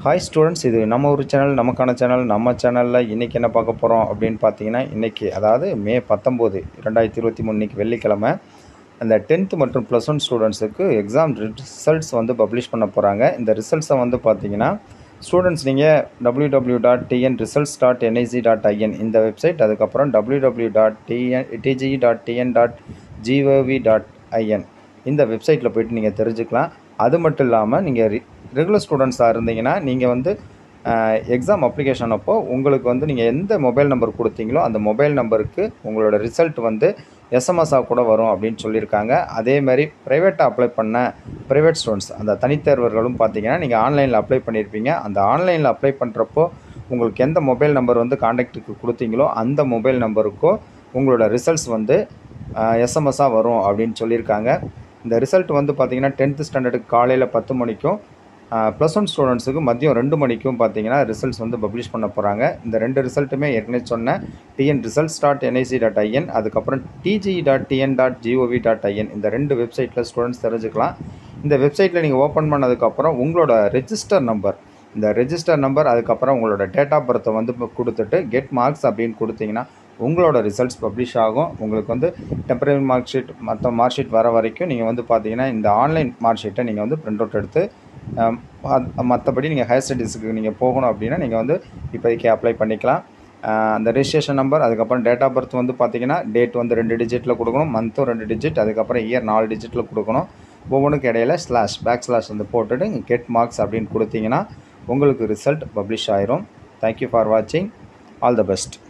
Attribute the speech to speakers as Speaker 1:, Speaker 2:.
Speaker 1: hi students இது நம்ம ஒரு சேனல் நமக்கான சேனல் நம்ம சேனலில் இன்றைக்கி என்ன பார்க்க போகிறோம் அப்படின்னு பார்த்தீங்கன்னா இன்றைக்கி அதாவது மே பத்தொம்போது ரெண்டாயிரத்தி இருபத்தி மூணு இன்றைக்கி வெள்ளிக்கிழமை அந்த டென்த்து மற்றும் ப்ளஸ் ஒன் ஸ்டூடெண்ட்ஸுக்கு எக்ஸாம் ரிசல்ட்ஸ் வந்து பப்ளிஷ் பண்ண போகிறாங்க இந்த ரிசல்ட்ஸை வந்து பார்த்தீங்கன்னா ஸ்டூடெண்ட்ஸ் நீங்கள் W W dot TN results dot NIC dot IN இந்த வெப்சைட் அதுக்கப்புறம் W W dot TN DG dot TN dot GOV dot IN இந்த வெப்சைட்டில் போயிட்டு நீங்கள் தெரிஞ்சுக்கலாம் அது மட்டும் இல்லாமல் நீங்கள் ரெகுலர் ஸ்டூடெண்ட்ஸாக இருந்தீங்கன்னா நீங்கள் வந்து எக்ஸாம் அப்ளிகேஷன் அப்போ உங்களுக்கு வந்து நீங்கள் எந்த மொபைல் நம்பர் கொடுத்தீங்களோ அந்த மொபைல் நம்பருக்கு உங்களோட ரிசல்ட் வந்து எஸ்எம்எஸ்ஸாக கூட வரும் அப்படின்னு சொல்லியிருக்காங்க அதே மாதிரி ப்ரைவேட்டாக அப்ளை பண்ண ப்ரைவேட் ஸ்டூடெண்ட்ஸ் அந்த தனித்தேர்வர்களும் பார்த்தீங்கன்னா நீங்கள் ஆன்லைனில் அப்ளை பண்ணியிருப்பீங்க அந்த ஆன்லைனில் அப்ளை பண்ணுறப்போ உங்களுக்கு எந்த மொபைல் நம்பர் வந்து காண்டாக்டுக்கு கொடுத்தீங்களோ அந்த மொபைல் நம்பருக்கோ உங்களோட ரிசல்ட்ஸ் வந்து எஸ்எம்எஸ்ஸாக வரும் அப்படின்னு சொல்லியிருக்காங்க இந்த ரிசல்ட் வந்து பார்த்திங்கன்னா டென்த்து ஸ்டாண்டர்டுக்கு காலையில் பத்து மணிக்கும் ப்ளஸ் ஒன் ஸ்டூடெண்ட்ஸுக்கு மதியம் ரெண்டு மணிக்கும் பார்த்தீங்கன்னா ரிசல்ட்ஸ் வந்து பப்ளிஷ் பண்ண போகிறாங்க இந்த ரெண்டு ரிசல்ட்டுமே ஏற்கனவே சொன்னேன் TN results dot NIC dot IN அதுக்கப்புறம் DG dot TN dot GOV dot IN இந்த ரெண்டு வெப்சைட்டில் ஸ்டூடெண்ட்ஸ் தெரிஞ்சுக்கலாம் இந்த வெப்சைட்டில் நீங்கள் ஓப்பன் பண்ணதுக்கப்புறம் உங்களோட ரெஜிஸ்டர் நம்பர் இந்த ரெஜிஸ்டர் நம்பர் அதுக்கப்புறம் உங்களோட டேட் ஆஃப் பர்த்தை வந்து கொடுத்துட்டு கெட் மார்க்ஸ் அப்படின்னு கொடுத்தீங்கன்னா உங்களோட ரிசல்ட்ஸ் பப்ளிஷ் ஆகும் உங்களுக்கு வந்து டெம்பரரி மார்க் ஷீட் மற்ற மார்க் ஷீட் வர வரைக்கும் நீங்கள் வந்து பார்த்தீங்கன்னா இந்த ஆன்லைன் மார்க் ஷீட்டை நீங்கள் வந்து பிரிண்ட் அவுட் எடுத்து மற்றபடி நீங்கள் ஹையர் ஸ்டடீஸுக்கு நீங்கள் போகணும் அப்படின்னா நீங்கள் வந்து இப்போதைக்கு அப்ளை பண்ணிக்கலாம் அந்த ரெஜிஸ்ட்ரேஷன் நம்பர் அதுக்கப்புறம் டேட் ஆஃப் பர்த் வந்து பார்த்தீங்கன்னா டேட் வந்து ரெண்டு டிஜிட்டில் கொடுக்கணும் மந்த்தும் ரெண்டு டிஜிட் அதுக்கப்புறம் இயர் நாலு டிஜிட்டில் கொடுக்கணும் ஒவ்வொன்றுக்கு இடையில ஸ்லாஷ் பேக் ஸ்லாஷ் வந்து போட்டுட்டு கெட் மார்க்ஸ் அப்படின்னு கொடுத்தீங்கன்னா உங்களுக்கு ரிசல்ட் பப்ளிஷ் ஆயிரும் தேங்க்யூ ஃபார் வாட்சிங் ஆல் த பெஸ்ட்